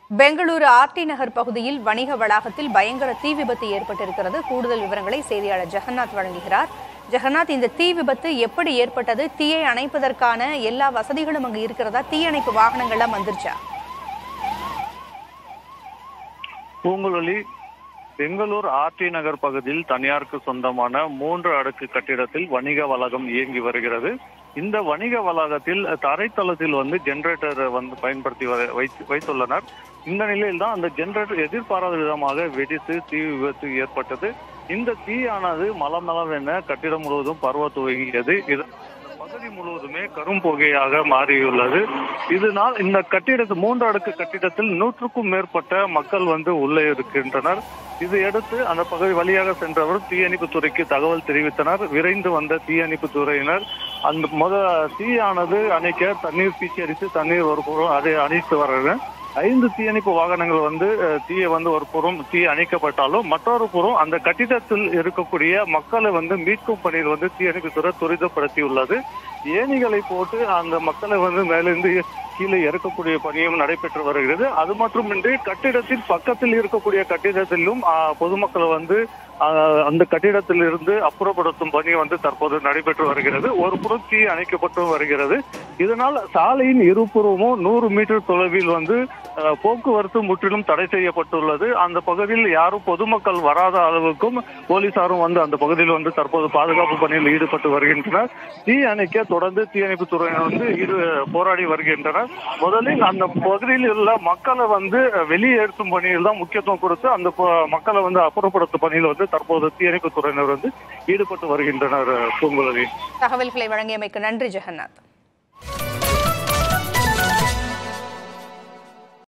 Bengaluru RT நகர் பகுதியில் வணிக வளாகத்தில் பயங்கர தீ விபத்து ஏற்பட்டிருக்கிறது கூடுதல் விவரங்களை செய்தியாளர் ஜெகநாத் வழங்குகிறார் ஜெகநாத் இந்த தீ விபத்து எப்படி ஏற்பட்டது தீயை அணைப்பதற்கான எல்லா வசதிகளும் அங்கு இருக்கிறதா தீயணைப்பு வாகனங்கள்லாம் வந்துருச்சா பூங்குழலி பெங்களூர் ஆர்டி நகர் பகுதியில் தனியாருக்கு சொந்தமான மூன்று அடுக்கு கட்டிடத்தில் வணிக வளாகம் இயங்கி வருகிறது இந்த வணிக வளாகத்தில் தரைத்தளத்தில் வந்து ஜெனரேட்டர் வந்து பயன்படுத்தி வ- வைத்து- வைத்துள்ளனர் இந்த நிலையில் தான் அந்த ஜெனரேட்டர் எதிர்பாராத விதமாக வெடித்து தீ விபத்து ஏற்பட்டது இந்த தீயானது மலமளவென கட்டிடம் முழுவதும் பரவ துவங்கியது இது பகுதி முழுவதுமே கரும்புகையாக மாறியுள்ளது இதனால் இந்த கட்டிடத்து மூன்று அடுக்கு கட்டிடத்தில் நூற்றுக்கும் மேற்பட்ட மக்கள் வந்து உள்ளே இருக்கின்றனர் இதையடுத்து அந்த பகுதி வழியாக சென்றவர் தீயணைப்பு துறைக்கு தகவல் தெரிவித்தனர் விரைந்து வந்த தீயணைப்பு துறையினர் அந்த முத தீயானது அணைக்க தண்ணீர் பீச்சி அடித்து தண்ணீர் ஒரு புறம் அதை அணைத்து வர்றது ஐந்து தீயணைப்பு வாகனங்கள் வந்து அஹ், தீயை வந்து ஒரு புறம் தீ அணைக்கப்பட்டாலும் மற்றொரு புறம் அந்த கட்டிடத்தில் இருக்கக்கூடிய மக்களை வந்து மீட்கும் பணியில் வந்து தீயணைப்பு துறை துரிதப்படுத்தியுள்ளது ஏணிகளை போட்டு அந்த மக்களை வந்து மேலிருந்து கீழே இறக்கக்கூடிய பணியும் நடைபெற்று வருகிறது அது மட்டுமின்றி கட்டிடத்தின் பக்கத்தில் இருக்கக்கூடிய கட்டிடத்திலும் ஆஹ், பொதுமக்கள் வந்து ஆஹ், அந்த கட்டிடத்தில் இருந்து அப்புறப்படுத்தும் பணி வந்து தற்போது நடைபெற்று வருகிறது ஒரு புறம் தீ அணைக்கப்பட்டு வருகிறது இதனால் சாலையின் இருபுறமும் நூறு மீட்டர் தொலைவில் வந்து ஆஹ், போக்குவரத்து முற்றிலும் தடை செய்யப்பட்டுள்ளது அந்த பகுதியில் யாரும் பொதுமக்கள் வராத அளவுக்கும் போலீசாரும் வந்து அந்த பகுதியில் வந்து தற்போது பாதுகாப்பு பணியில் ஈடுபட்டு வருகின்றனர் தீ அணைக்க தொடர்ந்து தீயணைப்பு துறையினர் வந்து இரு போராடி வருகின்றனர் முதலில் அந்த பகுதியில் உள்ள மக்களை வந்து வெளியேற்றும் பணியில் தான் முக்கியத்துவம் கொடுத்து அந்த ப- மக்களை வந்து அப்புறப்படுத்தும் பணியில் வந்து தற்போது தீயணைப்பு துறையினர் வந்து ஈடுபட்டு வருகின்றனர் பூங்குழலி தகவல்களை வழங்கியமைக்கு நன்றி ஜெகநாத்